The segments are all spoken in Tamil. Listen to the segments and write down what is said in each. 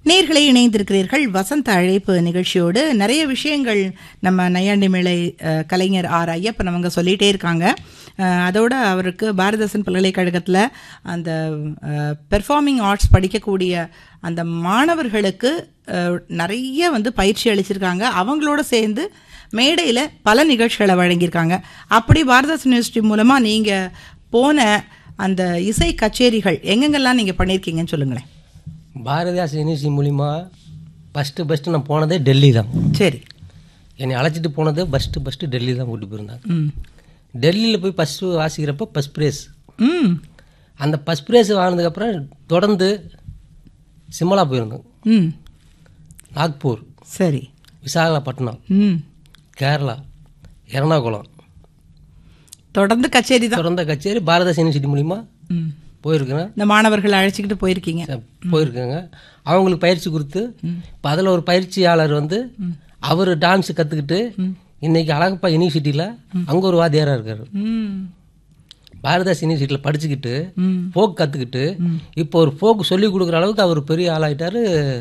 நேர்களை இணைந்திருக்கிறீர்கள் வசந்த அழைப்பு நிகழ்ச்சியோடு நிறைய விஷயங்கள் நம்ம நையாண்டி மேளை அஹ், கலைஞர் ஆர் ஐயப்பன் அவங்க சொல்லிட்டே இருக்காங்க அஹ், அதோட அவருக்கு பாரதாசன் பல்கலைக்கழகத்தில் அந்த பெர்ஃபார்மிங் ஆர்ட்ஸ் படிக்கக்கூடிய அந்த மாணவர்களுக்கு அஹ், நிறைய வந்து பயிற்சி அளிச்சிருக்காங்க அவங்களோட சேர்ந்து மேடையில் பல நிகழ்ச்சிகளை வழங்கியிருக்காங்க அப்படி பாரதாசன் யூனிவர்சிட்டி மூலமாக நீங்கள் போன அந்த இசை கச்சேரிகள் எங்கெங்கெல்லாம் நீங்கள் பண்ணியிருக்கீங்கன்னு சொல்லுங்களேன் பாரதிதாஸ் யூனிவர்சிட்டி மூலிமா ஃபஸ்ட்டு ஃபஸ்ட்டு நான் போனதே டெல்லி தான் சரி என்னை அழைச்சிட்டு போனது ஃபஸ்ட்டு ஃபஸ்ட்டு டெல்லி தான் கூட்டி போயிருந்தாங்க ம் டெல்லியில் போய் ஃபஸ்ட்டு வாசிக்கிறப்ப ஃபஸ்ட் ப்ரைஸ் ம் அந்த ஃபஸ்ட் ப்ரைஸ் வாங்கினதுக்கப்புறம் தொடர்ந்து சிம்லா போயிருந்தோம் ம் நாக்பூர் சரி விசாகப்பட்டினம் ம் கேரளா எர்ணாகுளம் தொடர்ந்து கச்சேரி தான் தொடர்ந்த கச்சேரி பாரதாஸ் யூனிவர்சிட்டி மூலிமா ம் போயிருக்கிறேன் இந்த மாணவர்களை அழைச்சிக்கிட்டு போயிருக்கீங்க போயிருக்கேங்க அவங்களுக்கு பயிற்சி கொடுத்து இப்போ அதில் ஒரு பயிற்சியாளர் வந்து அவர் டான்ஸ் கற்றுக்கிட்டு இன்னைக்கு அழகப்பா யூனிவர்சிட்டியில் அங்கே ஒரு வாத்தியாராக இருக்காரு ம் பாரதாஸ் யூனிவர்சிட்டியில் படிச்சுக்கிட்டு ம் ஃபோக் கற்றுக்கிட்டு இப்போ ஒரு ஃபோக் சொல்லி கொடுக்குற அளவுக்கு அவர் பெரிய ஆளாயிட்டாரு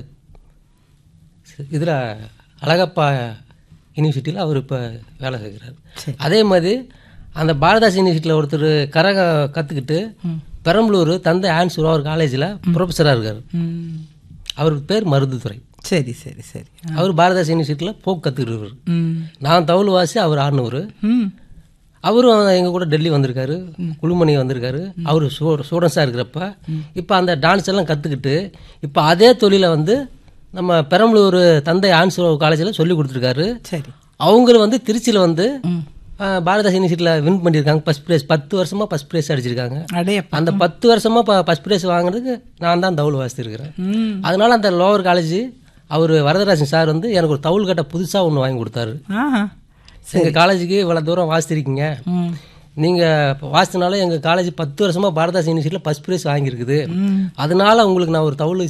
இதில் அழகப்பா யூனிவர்சிட்டியில் அவர் இப்போ வேலை செய்கிறார் சரி. அதே மாதிரி அந்த பாரதாஸ் யூனிவர்சிட்டியில் ஒருத்தர் கரக கற்றுக்கிட்டு பெரம்பலூர் தந்தை ஆன்சூர் அவர் காலேஜில் ப்ரொஃபஸராக இருக்கார் ம் அவருக்கு பேர் மருதுத்துறை சரி சரி சரி அவர் பாரதாஸ் யூனிவர்சிட்டியில் போக் கற்றுக்கிட்டு ம் நான் தவுள் வாசி அவர் ஆடினவர் ம் அவரும் எங்கள் கூட டெல்லி வந்திருக்காரு குழுமணி வந்திருக்காரு அவர் ஸ்டூடெண்ட்ஸாக இருக்கிறப்ப இப்போ அந்த டான்ஸ் எல்லாம் கற்றுக்கிட்டு இப்போ அதே தொழிலை வந்து நம்ம பெரம்பலூர் தந்தை ஆன்சோ காலேஜில் சொல்லி கொடுத்துருக்காரு சரி அவங்களும் வந்து திருச்சியில் வந்து ம் ஆஹ், பாரதாஸ் யூனிவர்சிட்டியில் வின் பண்ணியிருக்காங்க ஃபஸ்ட் ப்ரைஸ் பத்து வருஷமாக ஃபஸ்ட் ப்ரைஸ் அடிச்சிருக்காங்க அடையப்பா அந்த பத்து வருஷமாக இப்போ ஃபஸ்ட் ப்ரைஸ் வாங்குறதுக்கு நான் தான் தவுள் வாசித்திருக்கிறேன் ம் அதனால அந்த லோவர் காலேஜ் அவர் வரதராஜன் சார் வந்து எனக்கு ஒரு தவுள் கட்டை புதுசாக ஒன்று வாங்கி கொடுத்தாரு ஆஹா எங்கள் காலேஜுக்கு இவ்வளோ தூரம் வாசித்திருக்கீங்க ம் நீங்கள் வாசித்தனால எங்கள் காலேஜ் பத்து வருஷமாக பாரதாஸ் யூனிவர்சிட்டியில் ஃபஸ்ட் ப்ரைஸ் வாங்கியிருக்குது ம் அதனால உங்களுக்கு நான் ஒரு தவுள்